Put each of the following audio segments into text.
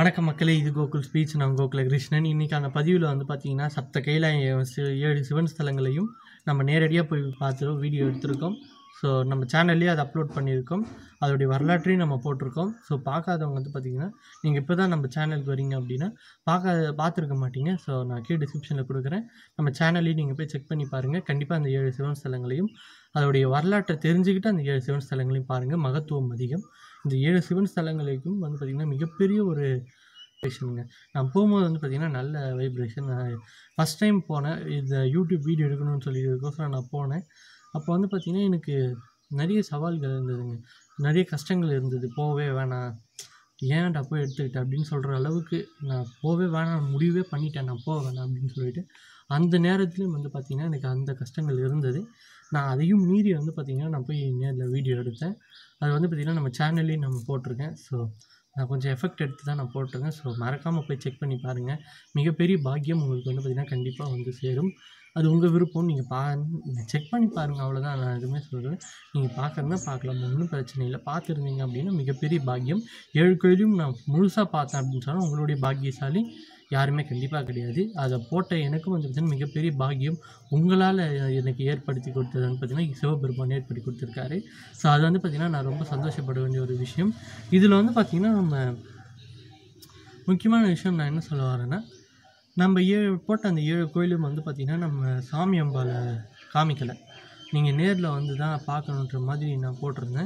வணக்கம் மக்களே இது கோகுல் ஸ்பீச் நான் கோகுல கிருஷ்ணன் இன்றைக்கான பதிவில் வந்து பார்த்தீங்கன்னா சப்த கைலாய சி- ஏழு சிவன் ஸ்தலங்களையும் நம்ம நேரடியாக போய் பார்த்துருக்கோம் வீடியோ எடுத்திருக்கோம் ஸோ நம்ம சேனல்லேயே அதை அப்லோட் பண்ணியிருக்கோம் அதோடைய வரலாற்றையும் நம்ம போட்டிருக்கோம் ஸோ பார்க்காதவங்க வந்து பார்த்தீங்கன்னா நீங்கள் இப்போ தான் நம்ம சேனலுக்கு வரீங்க அப்படின்னா பார்க்க பார்த்துருக்க மாட்டீங்க ஸோ நான் கீழே டிஸ்கிரிப்ஷனில் கொடுக்குறேன் நம்ம சேனல்லையும் நீங்கள் போய் செக் பண்ணி பாருங்கள் கண்டிப்பாக அந்த ஏழு சிவன் ஸ்தலங்களையும் அதோடைய வரலாற்றை தெரிஞ்சுக்கிட்டு அந்த ஏழு சிவன் ஸ்தலங்களையும் பாருங்கள் மகத்துவம் அதிகம் இந்த ஏழு சிவன் ஸ்தலங்களுக்கும் வந்து பார்த்திங்கன்னா மிகப்பெரிய ஒரு வைப்ரேஷனுங்க நான் போகும்போது வந்து பார்த்திங்கன்னா நல்ல வைப்ரேஷன் நான் ஃபஸ்ட் டைம் போனேன் இந்த யூடியூப் வீடியோ எடுக்கணும்னு சொல்லியிருக்கோசரம் நான் போனேன் அப்போ வந்து பார்த்திங்கன்னா எனக்கு நிறைய சவால்கள் இருந்ததுங்க நிறைய கஷ்டங்கள் இருந்தது போகவே வேணாம் ஏன்டா போய் எடுத்துக்கிட்டேன் அப்படின்னு சொல்கிற அளவுக்கு நான் போகவே வேணாம் முடிவே பண்ணிட்டேன் நான் போக வேணாம் அப்படின்னு சொல்லிட்டு அந்த நேரத்துலையும் வந்து பார்த்திங்கன்னா எனக்கு அந்த கஷ்டங்கள் இருந்தது நான் அதையும் மீறி வந்து பார்த்திங்கன்னா நான் போய் நேரில் வீடியோ எடுத்தேன் அது வந்து பார்த்திங்கன்னா நம்ம சேனல்லையும் நம்ம போட்டிருக்கேன் ஸோ நான் கொஞ்சம் எஃபெக்ட் எடுத்து தான் நான் போட்டிருக்கேன் ஸோ மறக்காமல் போய் செக் பண்ணி பாருங்கள் மிகப்பெரிய பாக்கியம் உங்களுக்கு வந்து பார்த்திங்கன்னா கண்டிப்பாக வந்து சேரும் அது உங்கள் விருப்பம் நீங்கள் பா செக் பண்ணி பாருங்கள் அவ்வளோதான் நான் எதுவுமே சொல்கிறேன் நீங்கள் பார்க்கறதுனா பார்க்கலாம் ஒன்றும் பிரச்சனை இல்லை பார்த்துருந்தீங்க அப்படின்னா மிகப்பெரிய பாக்கியம் ஏழு கோயிலையும் நான் முழுசாக பார்த்தேன் அப்படின்னு சொன்னால் உங்களுடைய பாக்கியசாலி யாருமே கண்டிப்பாக கிடையாது அதை போட்ட எனக்கும் வந்து பார்த்திங்கன்னா மிகப்பெரிய பாக்கியம் உங்களால் எனக்கு ஏற்படுத்தி கொடுத்தது வந்து பார்த்திங்கன்னா சிவபெருமான் ஏற்படுத்தி கொடுத்துருக்காரு ஸோ அது வந்து பார்த்திங்கன்னா நான் ரொம்ப சந்தோஷப்பட வேண்டிய ஒரு விஷயம் இதில் வந்து பார்த்திங்கன்னா நம்ம முக்கியமான விஷயம் நான் என்ன சொல்ல வரேன்னா நம்ம ஏழு போட்ட அந்த ஏழு கோயிலும் வந்து பார்த்திங்கன்னா நம்ம சாமி அம்பாவை காமிக்கலை நீங்கள் நேரில் வந்து தான் பார்க்கணுன்ற மாதிரி நான் போட்டிருந்தேன்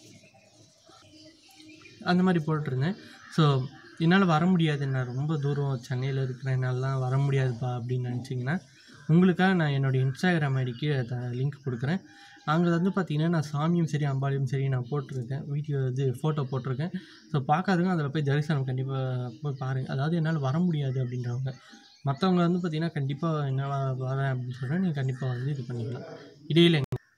அந்த மாதிரி போட்டிருந்தேன் ஸோ என்னால் வர முடியாது நான் ரொம்ப தூரம் சென்னையில் இருக்கிறேன் என்னாலலாம் வர முடியாதுப்பா அப்படின்னு நினச்சிங்கன்னா உங்களுக்காக நான் என்னோடய இன்ஸ்டாகிராம் ஐடிக்கு லிங்க் கொடுக்குறேன் அங்கே வந்து பார்த்தீங்கன்னா நான் சாமியும் சரி அம்பாலையும் சரி நான் போட்டிருக்கேன் வீடியோ இது ஃபோட்டோ போட்டிருக்கேன் ஸோ பார்க்காதவங்க அதில் போய் தரிசனம் கண்டிப்பாக போய் பாருங்கள் அதாவது என்னால் வர முடியாது அப்படின்றவங்க மற்றவங்க வந்து பார்த்தீங்கன்னா கண்டிப்பாக என்னால் வரேன் அப்படின்னு சொல்கிறேன் நீங்கள் கண்டிப்பாக வந்து இது பண்ணிக்கலாம் இடையில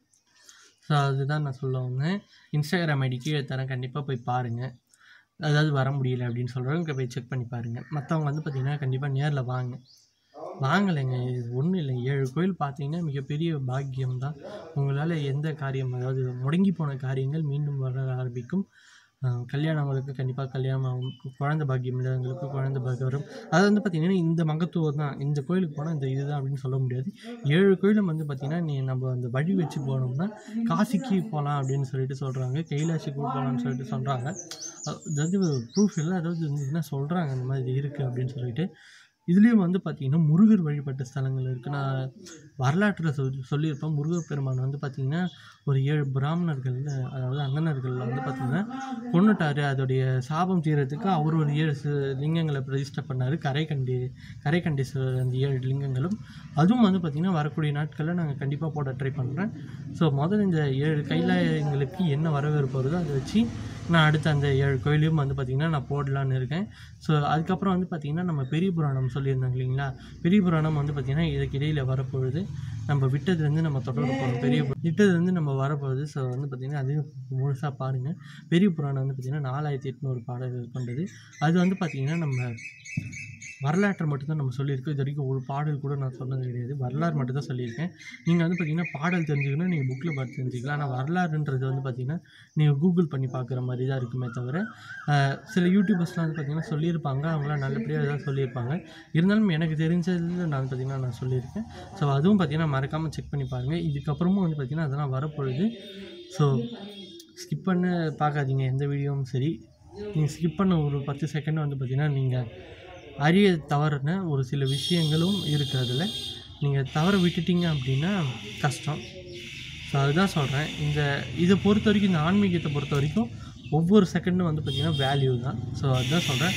ஸோ அதுதான் நான் சொல்ல வந்தேன் இன்ஸ்டாகிராம் ஐடி கீழே தரேன் கண்டிப்பாக போய் பாருங்கள் அதாவது வர முடியல அப்படின்னு சொல்கிறவங்க போய் செக் பண்ணி பாருங்கள் மற்றவங்க வந்து பார்த்திங்கன்னா கண்டிப்பாக நேரில் வாங்க வாங்கலைங்க இது ஒன்றும் இல்லை ஏழு கோயில் பார்த்தீங்கன்னா மிகப்பெரிய பாக்கியம் தான் உங்களால் எந்த காரியம் அதாவது முடங்கி போன காரியங்கள் மீண்டும் வர ஆரம்பிக்கும் ஆஹ் கல்யாணங்களுக்கு கண்டிப்பாக கல்யாணம் ஆகும் குழந்தை பாக்கியம் இல்லாதவங்களுக்கு குழந்தை பாக்கியம் வரும் அது வந்து பார்த்திங்கன்னா இந்த மகத்துவம் தான் இந்த கோயிலுக்கு போனால் இந்த இதுதான் அப்படின்னு சொல்ல முடியாது ஏழு கோயிலும் வந்து பார்த்திங்கன்னா நீ நம்ம அந்த வழி வச்சு போனோம்னா காசிக்கு போகலாம் அப்படின்னு சொல்லிட்டு சொல்கிறாங்க கைலாசிக்கு போகலான்னு சொல்லிட்டு சொல்கிறாங்க அதாவது ப்ரூஃப் இல்லை அதாவது வந்து என்ன சொல்கிறாங்க அந்த மாதிரி இருக்குது அப்படின்னு சொல்லிட்டு இதுலேயும் வந்து பார்த்திங்கன்னா முருகர் வழிபட்ட ஸ்தலங்கள் இருக்குது நான் வரலாற்றில் சொல் சொல்லியிருப்பேன் முருகப்பெருமான் வந்து பார்த்திங்கன்னா ஒரு ஏழு பிராமணர்கள் அதாவது அந்தணர்கள் வந்து பார்த்திங்கன்னா கொண்டுட்டாரு அதோடைய சாபம் தீரத்துக்கு அவர் ஒரு ஏழு சி- லிங்கங்களை பிரதிஷ்டை பண்ணார் கரைக்கண்டி கரைக்கண்டீஸ்வரர் அந்த ஏழு லிங்கங்களும் அதுவும் வந்து பார்த்திங்கன்னா வரக்கூடிய நாட்களில் நாங்கள் கண்டிப்பாக போட ட்ரை பண்ணுறேன் ஸோ முதல்ல இந்த ஏழு கைலாயங்களுக்கு என்ன வரவேற்பு வருதோ அதை வச்சு நான் அடுத்த அந்த ஏழு கோயிலையும் வந்து பார்த்திங்கன்னா நான் போடலான்னு இருக்கேன் ஸோ அதுக்கப்புறம் வந்து பார்த்திங்கன்னா நம்ம பெரிய புராணம் சொல்லியிருந்தாங்க இல்லைங்களா பெரிய புராணம் வந்து பார்த்திங்கன்னா இதுக்கு இடையில் வரப்போகுது நம்ம விட்டதுலேருந்து நம்ம தொடர போகிறோம் பெரிய பு- விட்டதுலேருந்து நம்ம வரப்போகுது ஸோ வந்து பார்த்திங்கன்னா அதையும் முழுசாக பாருங்கள் பெரிய புராணம் வந்து பார்த்திங்கன்னா நாலாயிரத்தி எட்நூறு பாடல்கள் கொண்டது அது வந்து பார்த்திங்கன்னா நம்ம வரலாற்றை மட்டும்தான் நம்ம சொல்லியிருக்கோம் இது வரைக்கும் ஒரு பாடல் கூட நான் சொன்னது கிடையாது வரலாறு மட்டும் தான் சொல்லியிருக்கேன் நீங்கள் வந்து பார்த்தீங்கன்னா பாடல் தெரிஞ்சுக்கணும் நீங்கள் புக்கில் பார்த்து தெரிஞ்சுக்கலாம் ஆனால் வரலாறுன்றது வந்து பார்த்தீங்கன்னா நீங்கள் கூகுள் பண்ணி பார்க்குற மாதிரி தான் இருக்குமே தவிர ஆஹ், சில யூடியூபர்ஸ்லாம் வந்து பார்த்தீங்கன்னா சொல்லியிருப்பாங்க அவங்களாம் நல்லபடியாக தான் சொல்லியிருப்பாங்க இருந்தாலும் எனக்கு தெரிஞ்சதில் நான் பார்த்தீங்கன்னா நான் சொல்லியிருக்கேன் ஸோ அதுவும் பார்த்தீங்கன்னா மறக்காமல் செக் பண்ணி பாருங்கள் இதுக்கப்புறமும் வந்து பார்த்தீங்கன்னா அதெல்லாம் வரப்பொழுது ஸோ ஸ்கிப் பண்ண பார்க்காதீங்க எந்த வீடியோவும் சரி நீங்கள் ஸ்கிப் பண்ண ஒரு பத்து செகண்ட் வந்து பார்த்தீங்கன்னா நீங்கள் அறிய தவறுன ஒரு சில விஷயங்களும் இருக்குது அதில் நீங்கள் தவற விட்டுட்டீங்க அப்படின்னா கஷ்டம் ஸோ அதுதான் சொல்கிறேன் இந்த இதை பொறுத்த வரைக்கும் இந்த ஆன்மீகத்தை பொறுத்த வரைக்கும் ஒவ்வொரு செகண்டும் வந்து பார்த்திங்கன்னா வேல்யூ தான் ஸோ அதுதான் சொல்கிறேன்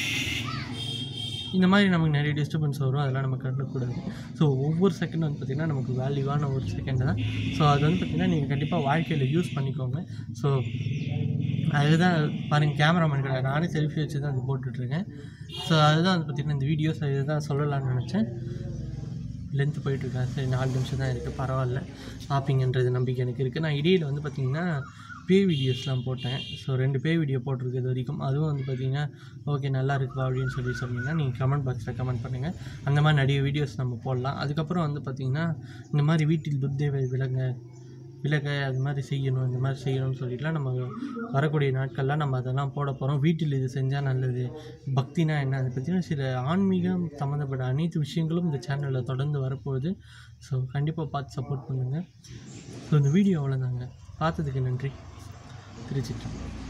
இந்த மாதிரி நமக்கு நிறைய டிஸ்டர்பன்ஸ் வரும் அதெல்லாம் நம்ம கண்டுக்கூடாது ஸோ ஒவ்வொரு செகண்டும் வந்து பார்த்திங்கன்னா நமக்கு வேல்யூவான ஒரு செகண்ட் தான் ஸோ அது வந்து பார்த்திங்கன்னா நீங்கள் கண்டிப்பாக வாழ்க்கையில் யூஸ் பண்ணிக்கோங்க ஸோ அதுதான் பாருங்கள் கேமராமேன் கிடையாது நானே செல்ஃபி வச்சு தான் அது போட்டுட்ருக்கேன் ஸோ அதுதான் வந்து பார்த்திங்கன்னா இந்த வீடியோஸ் இதுதான் சொல்லலாம்னு நினச்சேன் லென்த்து போயிட்டுருக்கேன் சரி நாலு நிமிஷம் தான் இருக்குது பரவாயில்ல பார்ப்பீங்கன்றது நம்பிக்கை எனக்கு இருக்குது நான் இடையில் வந்து பார்த்திங்கன்னா பே வீடியோஸ்லாம் போட்டேன் ஸோ ரெண்டு பே வீடியோ போட்டிருக்கு இது வரைக்கும் அதுவும் வந்து பார்த்திங்கன்னா ஓகே நல்லா இருக்குப்பா அப்படின்னு சொல்லி சொன்னீங்கன்னா நீங்கள் கமெண்ட் பாக்ஸில் கமெண்ட் பண்ணுங்கள் அந்த மாதிரி நிறைய வீடியோஸ் நம்ம போடலாம் அதுக்கப்புறம் வந்து பார்த்திங்கன்னா இந்த மாதிரி வீட்டில் துர்தேவை விலங்க விலக அது மாதிரி செய்யணும் இந்த மாதிரி செய்யணும்னு சொல்லிட்டுலாம் நம்ம வரக்கூடிய நாட்கள்லாம் நம்ம அதெல்லாம் போட போகிறோம் வீட்டில் இது செஞ்சால் நல்லது பக்தினா என்ன அதை பற்றின சில ஆன்மீகம் சம்மந்தப்பட்ட அனைத்து விஷயங்களும் இந்த சேனலில் தொடர்ந்து வரப்போகுது ஸோ கண்டிப்பாக பார்த்து சப்போர்ட் பண்ணுங்கள் ஸோ இந்த வீடியோ அவ்வளோதாங்க பார்த்ததுக்கு நன்றி திருச்சிட்டு